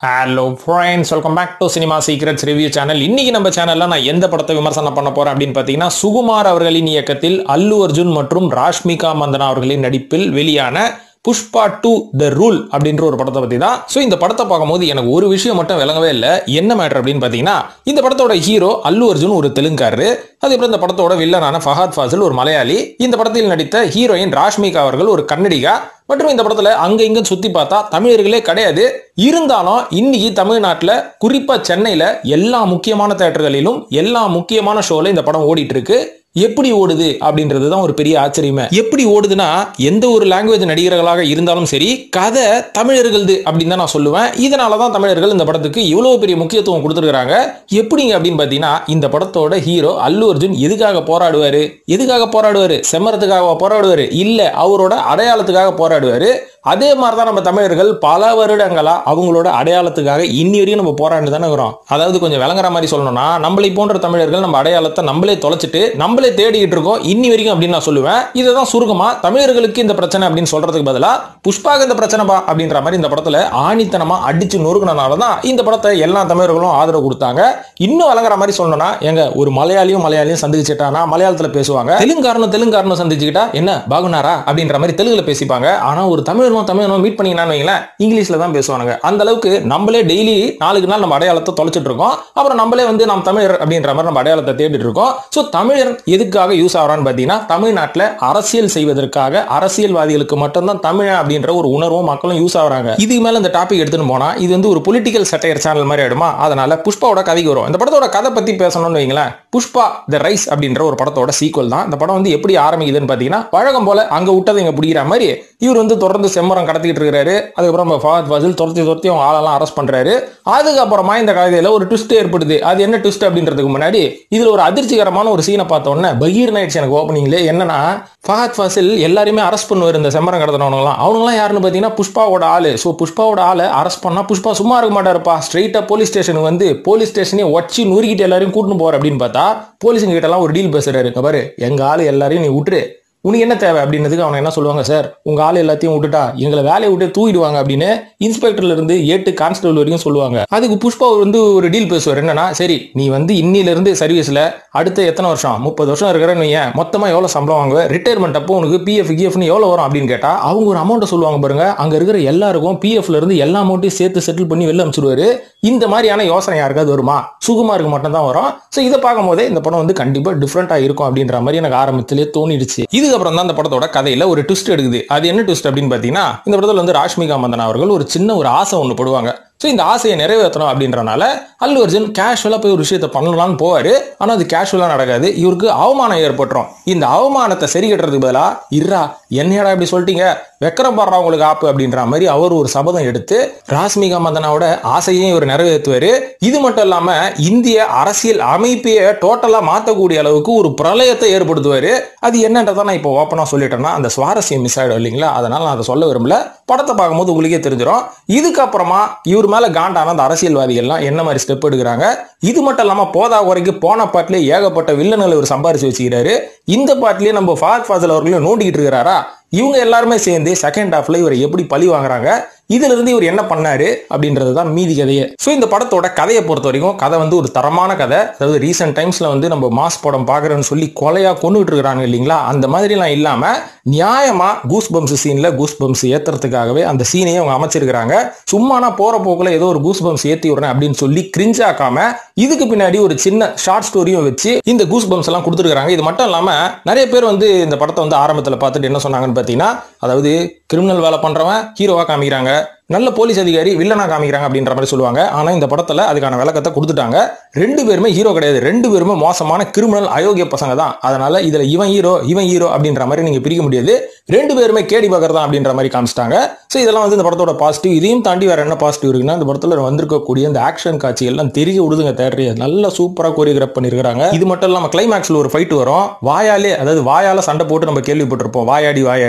hello friends welcome back to cinema secrets review channel இன்னைக்கு நம்ம சேனல்ல நான் எந்த படத்தை விமர்சனம் பண்ண போறேன் அப்படின்னு பார்த்தீங்கன்னா சுகுமார் அவர்களின் இயக்கத்தில் அல்லு அர்ஜுன் மற்றும் ராஷ்மிகா மந்தனா அவர்களின் நடிப்பில் வெளியான புஷ்பா டூ த ரூல் அப்படின்ற ஒரு படத்தை பத்தி தான் ஸோ இந்த படத்தை பார்க்கும்போது எனக்கு ஒரு விஷயம் மட்டும் விளங்கவே இல்லை என்ன மேட்டர் அப்படின்னு பார்த்தீங்கன்னா இந்த படத்தோட ஹீரோ அல்லு அர்ஜுன் ஒரு தெலுங்காரு அதுக்கப்புறம் இந்த படத்தோட வில்லனான ஃபஹாத் ஃபாசில் ஒரு மலையாளி இந்த படத்தில் நடித்த ஹீரோயின் ராஷ்மிகா அவர்கள் ஒரு கன்னடிகா மற்றும் இந்த படத்துல அங்க இங்க சுத்தி பார்த்தா தமிழர்களே கிடையாது இருந்தாலும் இன்னைக்கு தமிழ்நாட்டுல குறிப்பா சென்னையில எல்லா முக்கியமான தேட்டர்களிலும் எல்லா முக்கியமான ஷோல இந்த படம் ஓடிட்டு இருக்கு எப்படி ஓடுது அப்படின்றது தான் ஒரு பெரிய ஆச்சரியமே எப்படி ஓடுதுன்னா எந்த ஒரு லாங்குவேஜ் நடிகர்களாக இருந்தாலும் சரி கதை தமிழர்களது அப்படின்னு தான் நான் சொல்லுவேன் இதனால தான் தமிழர்கள் இந்த படத்துக்கு இவ்வளவு பெரிய முக்கியத்துவம் கொடுத்துருக்காங்க எப்படிங்க அப்படின்னு பார்த்தீங்கன்னா இந்த படத்தோட ஹீரோ அல்லு அர்ஜுன் எதுக்காக போராடுவாரு எதுக்காக போராடுவாரு செம்மரத்துக்காக போராடுவாரு இல்ல அவரோட அடையாளத்துக்காக போராடுவாரு அதே மாதிரி தான் நம்ம தமிழர்கள் பல வருடங்களா அவங்களோட அடையாளத்துக்காக இன்னி வரையும் நம்ம போராண்டு தானே இருக்கிறோம் அதாவது கொஞ்சம் விளங்குற மாதிரி சொல்லணும்னா நம்மளை போன்ற தமிழர்கள் நம்ம அடையாளத்தை நம்மளே தொலைச்சிட்டு நம்மளே தேடிக்கிட்டு இருக்கோம் இன்னி வரைக்கும் அப்படின்னு நான் சொல்லுவேன் இதுதான் சுருக்கமா தமிழர்களுக்கு இந்த பிரச்சனை அப்படின்னு சொல்றதுக்கு பதிலா புஷ்பாக இந்த பிரச்சனைப்பா அப்படின்ற மாதிரி இந்த படத்துல ஆணித்தனமா அடிச்சு நொறுக்கினனால தான் இந்த படத்தை எல்லா தமிழர்களும் ஆதரவு கொடுத்தாங்க இன்னும் விளங்குற மாதிரி சொல்லணும்னா எங்க ஒரு மலையாளியும் மலையாளியும் சந்திச்சுட்டானா மலையாளத்துல பேசுவாங்க தெலுங்காரனும் தெலுங்காரனும் சந்திச்சுக்கிட்டா என்ன பாகுனாரா அப்படின்ற மாதிரி தெலுங்குல பேசிப்பாங்க ஆனா ஒரு தமிழனும் தமிழனும் மீட் பண்ணிங்கன்னு வைங்களேன் இங்கிலீஷ்ல தான் பேசுவானுங்க அந்த அளவுக்கு நம்மளே டெய்லி நாளுக்கு நாள் நம்ம அடையாளத்தை தொலைச்சிட்டு இருக்கோம் அப்புறம் நம்மளே வந்து நாம் தமிழர் அப்படின்ற மாதிரி நம்ம அடையாளத்தை தேடிட்டு இருக்கோம் ஸோ தமிழர் எதுக்காக யூஸ் ஆகிறான்னு பார்த்தீங்கன்னா தமிழ்நாட்டில் அரசியல் செய்வதற்காக அரசியல்வாதிகளுக்கு மட்டும்தான் தமிழன் அப்படின்ற ஒரு உணர்வும் மக்களும் யூஸ் ஆகுறாங்க இதுக்கு மேல இந்த டாபிக் எடுத்துன்னு போனா இது வந்து ஒரு பொலிட்டிக்கல் சட்டையர் சேனல் மாதிரி ஆயிடுமா அதனால புஷ்பாவோட கதைக்கு வரும் இந்த படத்தோட கதை பத்தி பேசணும்னு வைங்களேன் புஷ்பா த ரைஸ் அப்படின்ற ஒரு படத்தோட சீக்வல் தான் இந்த படம் வந்து எப்படி ஆரம்பிக்குதுன்னு பார்த்தீங்கன்னா வழக்கம் போல அங்க விட்டதை இங்க பிடிக்கிற மாதிரி இவர் வந்து தொடர்ந்து செம்மரம் கடத்திக்கிட்டு இருக்காரு அதுக்கப்புறம் நம்ம ஃபஹத் ஃபாசில் துரத்தி துரத்தி அவங்க ஆளெல்லாம் அரெஸ்ட் பண்றாரு அதுக்கப்புறமா இந்த கதையில ஒரு ட்விஸ்ட் ஏற்படுது அது என்ன ட்விஸ்ட் அப்படின்றதுக்கு முன்னாடி இதுல ஒரு அதிர்ச்சிகரமான ஒரு சீனை பார்த்த உடனே பகீர் நைட்ஸ் எனக்கு ஓப்பனிங்ல என்னன்னா ஃபஹத் ஃபாசில் எல்லாருமே அரெஸ்ட் பண்ணுவார் இந்த செம்மரம் கடத்தினவங்களாம் அவங்களாம் யாருன்னு பார்த்தீங்கன்னா புஷ்பாவோட ஆளு ஸோ புஷ்பாவோட ஆளை அரெஸ்ட் பண்ணா புஷ்பா சும்மா இருக்க மாட்டாருப்பா ஸ்ட்ரெயிட்டா போலீஸ் ஸ்டேஷனுக்கு வந்து போலீஸ் ஸ்டேஷனே வச்சு நுறுக்கிட்டு எல்லாரையும் கூட்டின்னு போற அப்படின்னு பார்த்தா போலீஸுங்க கிட்ட எல்லாம் ஒரு டீல் பேசுறாரு இங்க பாரு எங்க ஆளு எல்லாரையும் நீ விட்டுரு உனக்கு என்ன தேவை அப்படின்றதுக்கு அவங்க என்ன சொல்லுவாங்க சார் உங்க ஆள் எல்லாத்தையும் விட்டுட்டா எங்களை வேலையை விட்டு தூக்கிடுவாங்க அப்படின்னு இன்ஸ்பெக்டர்ல இருந்து ஏட்டு கான்ஸ்டபிள் வரைக்கும் சொல்லுவாங்க அதுக்கு புஷ்பா வந்து ஒரு டீல் பேசுவார் என்னன்னா சரி நீ வந்து இன்னில இருந்து சர்வீஸ்ல அடுத்த எத்தனை வருஷம் முப்பது வருஷம் இருக்கிறேன்னு வையேன் மொத்தமா எவ்வளவு சம்பளம் வாங்குவ ரிட்டையர்மெண்ட் அப்போ உனக்கு பிஎஃப் கிஎஃப்னு எவ்வளவு வரும் அப்படின்னு கேட்டா அவங்க ஒரு அமௌண்ட் சொல்லுவாங்க பாருங்க அங்க இருக்கிற எல்லாருக்கும் பிஎஃப்ல இருந்து எல்லா அமௌண்ட்டையும் சேர்த்து செட்டில் பண்ணி வெளில அனுப்பிச்சிடுவாரு இந்த மாதிரியான யோசனை யாருக்காவது வருமா சுகுமாருக்கு மட்டும் தான் வரும் ஸோ இதை பார்க்கும் போதே இந்த படம் வந்து கண்டிப்பா டிஃப்ரெண்டா இருக்கும் அப்படின்ற மாதிரி எனக்கு ஆரம்பத்திலே தோணிடுச்சு இதுக்கப்புறம் தான் இந்த படத்தோட கதையில ஒரு ட்விஸ்ட் எடுக்குது அது என்ன ட்விஸ்ட் அப்படின்னு பார்த்தீங்கன்னா இந்த படத்துல வந்து ராஷ்மிகா மந்தனா அவர்கள் ஒரு சின்ன ஒரு ஆசை ஒன்று படுவாங்க ஸோ இந்த ஆசையை நிறைவேற்றணும் அப்படின்றனால அல்லு அர்ஜுன் கேஷுவலாக போய் ஒரு விஷயத்த பண்ணலாம்னு போவார் ஆனால் அது கேஷுவலாக நடக்காது இவருக்கு அவமானம் ஏற்பட்டுரும் இந்த அவமானத்தை சரி கட்டுறதுக்கு பதிலாக இர்ரா என்னையடா இப்படி சொல்லிட்டீங்க வெக்கரம் பாடுறா உங்களுக்கு ஆப்பு அப்படின்ற மாதிரி அவர் ஒரு சபதம் எடுத்து ராஷ்மிகா மந்தனாவோட ஆசையையும் இவர் நிறைவேற்றுவார் இது மட்டும் இல்லாமல் இந்திய அரசியல் அமைப்பையே டோட்டலாக மாற்றக்கூடிய அளவுக்கு ஒரு பிரளயத்தை ஏற்படுத்துவார் அது என்னன்றதை நான் இப்போ ஓப்பனாக சொல்லிட்டேன்னா அந்த சுவாரஸ்யம் மிஸ் ஆகிடும் இல்லைங்களா அதனால நான் அதை சொல்ல விரும்பல படத்தை பார்க்கும்போது உங்களுக்கே தெரிஞ்சிடும் இதுக்கப்புறமா இவர் மேல காண்டான அந்த அரசியல்வாதிகள்லாம் என்ன மாதிரி ஸ்டெப் எடுக்கிறாங்க இது மட்டும் இல்லாம போதா குறைக்கு போன பாட்டிலே ஏகப்பட்ட வில்லன்களை இவர் சம்பாரிச்சு வச்சுக்கிறாரு இந்த பாட்டிலேயே நம்ம ஃபாத் ஃபாசல் அவர்களையும் நோண்டிக்கிட்டு இருக்கிறாரா இவங்க எல்லாருமே சேர்ந்து செகண்ட் ஹாஃப்ல இவரை எப்படி பழி வாங்குறாங்க இதுல இருந்து இவர் என்ன பண்ணாரு அப்படின்றது தான் மீதி கதையே ஸோ இந்த படத்தோட கதையை பொறுத்த வரைக்கும் கதை வந்து ஒரு தரமான கதை அதாவது ரீசெண்ட் டைம்ஸ்ல வந்து நம்ம மாஸ் படம் பாக்குறேன்னு சொல்லி கொலையா கொண்டுகிட்டு இருக்கிறாங்க இல்லைங்களா அந்த மாதிரிலாம் இல்லாம நியாயமா கூஸ் பம்ஸ் சீன்ல கூஸ் பம்ஸ் ஏத்துறதுக்காகவே அந்த சீனையே அவங்க அமைச்சிருக்கிறாங்க சும்மானா போற போக்குல ஏதோ ஒரு கூஸ் பம்ஸ் ஏத்தி விடுறேன் அப்படின்னு சொல்லி கிரிஞ்சாக்காம இதுக்கு பின்னாடி ஒரு சின்ன ஷார்ட் ஸ்டோரியும் வச்சு இந்த கூஸ் பம்ஸ் எல்லாம் கொடுத்துருக்காங்க இது மட்டும் இல்லாம நிறைய பேர் வந்து இந்த படத்தை வந்து ஆரம்பத்தில் பார்த்துட்டு என்ன சொன்னாங்கன்னு பார்த்தீங்கன்னா அதாவது கிரிமினல் வேலை பண்றவன் ஹீரோவா காமிக்கிறாங்க நல்ல போலீஸ் அதிகாரி வில்லனா காமிக்கிறாங்க அப்படின்ற மாதிரி சொல்லுவாங்க ஆனா இந்த படத்துல அதுக்கான விளக்கத்தை கொடுத்துட்டாங்க ரெண்டு பேருமே ஹீரோ கிடையாது ரெண்டு பேருமே மோசமான கிரிமினல் அயோக்கிய பசங்க தான் அதனால இதுல இவன் ஹீரோ இவன் ஹீரோ அப்படின்ற மாதிரி நீங்க பிரிக்க முடியாது ரெண்டு பேருமே கேடி பார்க்கறதா அப்படின்ற மாதிரி காமிச்சிட்டாங்க ஸோ இதெல்லாம் வந்து இந்த படத்தோட பாசிட்டிவ் இதையும் தாண்டி வேற என்ன பாசிட்டிவ் இருக்குன்னா இந்த படத்துல வந்திருக்கக்கூடிய இந்த ஆக்ஷன் காட்சிகள்லாம் தெரிய விடுதுங்க தேட்டரி நல்லா சூப்பரா கோரியோகிராஃப் பண்ணிருக்காங்க இது மட்டும் இல்லாம கிளைமேக்ஸ்ல ஒரு ஃபைட் வரும் வாயாலே அதாவது வாயால சண்டை போட்டு நம்ம கேள்விப்பட்டிருப்போம் வாயாடி வாயாடி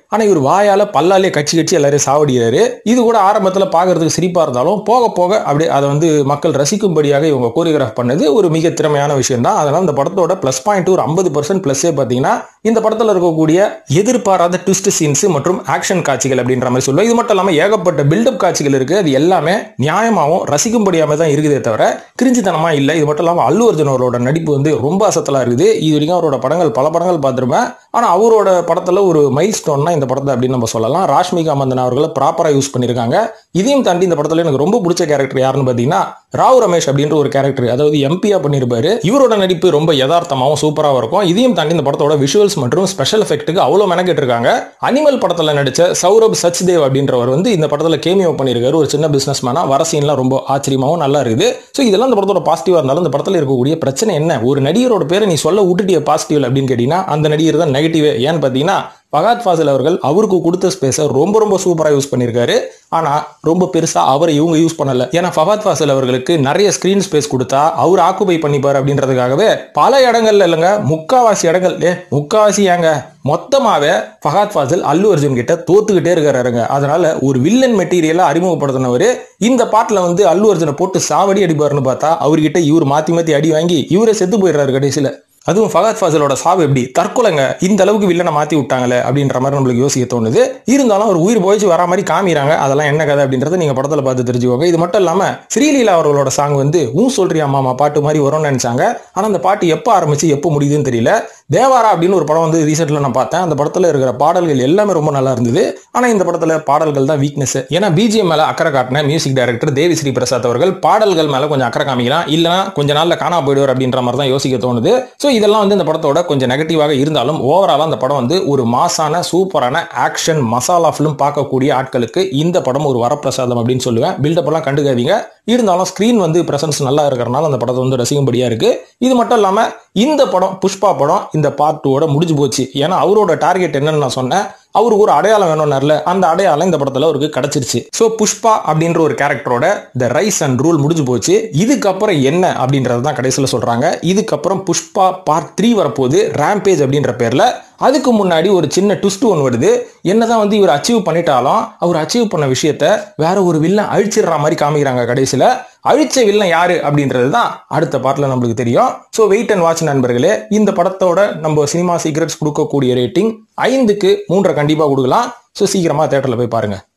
ஆனா இவர் வாயால பல்லாலே கட்சி கட்சி எல்லாரையும் சாவடிக்கிறாரு இது கூட ஆரம்பத்துல பாக்குறதுக்கு சிரிப்பா இருந்தாலும் போக போக அப்படியே அதை வந்து மக்கள் ரசிக்கும்படியாக இவங்க கோரியோகிராஃப் பண்ணது ஒரு மிக திறமையான விஷயம் தான் அதனால இந்த படத்தோட பிளஸ் பாயிண்ட் ஒரு ஐம்பது பர்சன்ட் பிளஸ்ஸே பாத்தீங்கன்னா இந்த படத்துல இருக்கக்கூடிய எதிர்பாராத ட்விஸ்ட் சீன்ஸ் மற்றும் ஆக்ஷன் காட்சிகள் அப்படின்ற மாதிரி சொல்லுவோம் இது மட்டும் இல்லாம ஏகப்பட்ட பில்டப் காட்சிகள் இருக்கு அது எல்லாமே நியாயமாகவும் ரசிக்கும்படியாம தான் இருக்குதே தவிர கிரிஞ்சித்தனமா இல்லை இது மட்டும் இல்லாம அல்லு அர்ஜுன் அவரோட நடிப்பு வந்து ரொம்ப அசத்தலா இருக்குது இது வரைக்கும் அவரோட படங்கள் பல படங்கள் பார்த்திருப்பேன் ஆனா அவரோட படத்துல ஒரு மைல் ஸ்டோன்னா இந்த படத்தை அப்படின்னு நம்ம சொல்லலாம் ராஷ்மிகா மந்தன் அவர்களை ப்ராப்பரா யூஸ் பண்ணியிருக்காங்க இதையும் தாண்டி இந்த படத்துல எனக்கு ரொம்ப பிடிச்ச கேரக்டர் யாருன்னு பாத்தீங்கன்னா ராவ் ரமேஷ் அப்படின்ற ஒரு கேரக்டர் அதாவது எம்பியா பண்ணியிருப்பாரு இவரோட நடிப்பு ரொம்ப யதார்த்தமாகவும் சூப்பராகவும் இருக்கும் இதையும் தாண்டி இந்த படத்தோட விஷுவல்ஸ் மற்றும் ஸ்பெஷல் எஃபெக்ட்டுக்கு அவ்வளோ மெனக்கெட்டு இருக்காங்க அனிமல் படத்துல நடிச்ச சௌரப் சச்தேவ் அப்படின்றவர் வந்து இந்த படத்துல கேமியோ பண்ணியிருக்காரு ஒரு சின்ன பிசினஸ் மேனா வர சீன்லாம் ரொம்ப ஆச்சரியமாகவும் நல்லா இருக்குது ஸோ இதெல்லாம் இந்த படத்தோட பாசிட்டிவா இருந்தாலும் இந்த படத்துல இருக்கக்கூடிய பிரச்சனை என்ன ஒரு நடிகரோட பேரை நீ சொல்ல விட்டுட்டிய பாசிட்டிவ் அப்படின்னு கேட்டீங்கன்னா அந்த நடிகர் தான் நெகட்டிவ் ஏன்னு பார்த்தீங்கன்னா ஃபகாத் ஃபாசில் அவர்கள் அவருக்கு கொடுத்த ஸ்பேஸை ரொம்ப ரொம்ப சூப்பராக யூஸ் பண்ணியிருக்காரு ஆனால் ரொம்ப பெருசாக அவரை இவங்க யூஸ் பண்ணல ஏன்னா ஃபகாத் ஃபாசில் அவர்களுக்கு நிறைய ஸ்க்ரீன் ஸ்பேஸ் கொடுத்தா அவர் ஆக்குபை பண்ணிப்பார் அப்படின்றதுக்காகவே பல இடங்கள்ல இல்லைங்க முக்காவாசி இடங்கள் ஏ முக்காவாசி ஏங்க மொத்தமாவே ஃபகாத் ஃபாசில் அல்லு அர்ஜுன் கிட்ட தோத்துக்கிட்டே இருக்காருங்க அதனால ஒரு வில்லன் மெட்டீரியலை அறிமுகப்படுத்தினவர் இந்த பாட்டில் வந்து அல்லு அர்ஜுனை போட்டு சாவடி அடிப்பாருன்னு பார்த்தா அவர்கிட்ட இவர் மாற்றி மாற்றி அடி வாங்கி இவரே செத்து போயிடுறாரு கடைசியில் அதுவும் ஃபகாத் ஃபாசிலோட சாவு எப்படி தற்கொலைங்க இந்த அளவுக்கு வில்லனை மாத்தி விட்டாங்களே அப்படின்ற மாதிரி நம்மளுக்கு யோசிக்க தோணுது இருந்தாலும் அவர் உயிர் போயிச்சு வரா மாதிரி காமிறாங்க அதெல்லாம் என்ன கதை அப்படின்றத நீங்க படத்துல பார்த்து தெரிஞ்சுக்கோங்க இது மட்டும் இல்லாம ஸ்ரீலீலா அவர்களோட சாங் வந்து ஊ சொல்றியா மாமா பாட்டு மாதிரி வரும்னு நினைச்சாங்க ஆனா அந்த பாட்டு எப்போ ஆரம்பிச்சு எப்போ முடியுதுன்னு தெரியல தேவாரா அப்படின்னு ஒரு படம் வந்து ரீசெண்ட்ல நான் பார்த்தேன் அந்த படத்துல இருக்கிற பாடல்கள் எல்லாமே ரொம்ப நல்லா இருந்தது ஆனா இந்த படத்துல பாடல்கள் தான் வீக்னஸ் ஏன்னா பிஜிஎம் மேல அக்கறை காட்டின மியூசிக் டைரக்டர் தேவி ஸ்ரீ பிரசாத் அவர்கள் பாடல்கள் மேல கொஞ்சம் அக்கறை காமிக்கலாம் இல்லைன்னா கொஞ்ச நாள்ல காணா போயிடுவார் அப்படின்ற மாதிரி தான் யோசிக்க தோணுது ஸோ இதெல்லாம் வந்து இந்த படத்தோட கொஞ்சம் நெகட்டிவாக இருந்தாலும் ஓவராலாக அந்த படம் வந்து ஒரு மாசான சூப்பரான ஆக்ஷன் மசாலா ஃபிலிம் பார்க்கக்கூடிய ஆட்களுக்கு இந்த படம் ஒரு வரப்பிரசாதம் அப்படின்னு சொல்லுவேன் பில்டப் எல்லாம் கண்டுக்காதீங்க இருந்தாலும் ஸ்க்ரீன் வந்து பிரசன்ஸ் நல்லா இருக்கிறனால அந்த படத்தை வந்து ரசிக்கும்படியா இருக்கு இது மட்டும் இல்லாம இந்த படம் புஷ்பா படம் இந்த பார்ட் டூவோட முடிஞ்சு போச்சு ஏன்னா அவரோட டார்கெட் என்னன்னு நான் சொன்னேன் அவருக்கு ஒரு அடையாளம் வேணும்னார்ல அந்த அடையாளம் இந்த படத்துல அவருக்கு கிடைச்சிருச்சு ஸோ புஷ்பா அப்படின்ற ஒரு கேரக்டரோட த ரைஸ் அண்ட் ரூல் முடிஞ்சு போச்சு இதுக்கப்புறம் என்ன அப்படின்றது தான் கடைசியில் சொல்றாங்க இதுக்கப்புறம் புஷ்பா பார்ட் த்ரீ வரப்போகுது ரேம்பேஜ் அப்படின்ற பேர்ல அதுக்கு முன்னாடி ஒரு சின்ன ட்விஸ்ட் ஒன்று வருது என்னதான் வந்து இவர் அச்சீவ் பண்ணிட்டாலும் அவர் அச்சீவ் பண்ண விஷயத்த வேற ஒரு வில்லன் அழிச்சிடுற மாதிரி காமிக்கிறாங்க கடைசியில் அழிச்ச வில்லன் யாரு அப்படின்றது தான் அடுத்த பார்ட்ல நம்மளுக்கு தெரியும் ஸோ வெயிட் அண்ட் வாட்ச் நண்பர்களே இந்த படத்தோட நம்ம சினிமா சீக்ரெட்ஸ் கொடுக்கக்கூடிய ரேட்டிங் ஐந்துக்கு மூன்றரை கண்டிப்பாக கொடுக்கலாம் ஸோ சீக்கிரமா தேட்டரில் போய் பாருங்க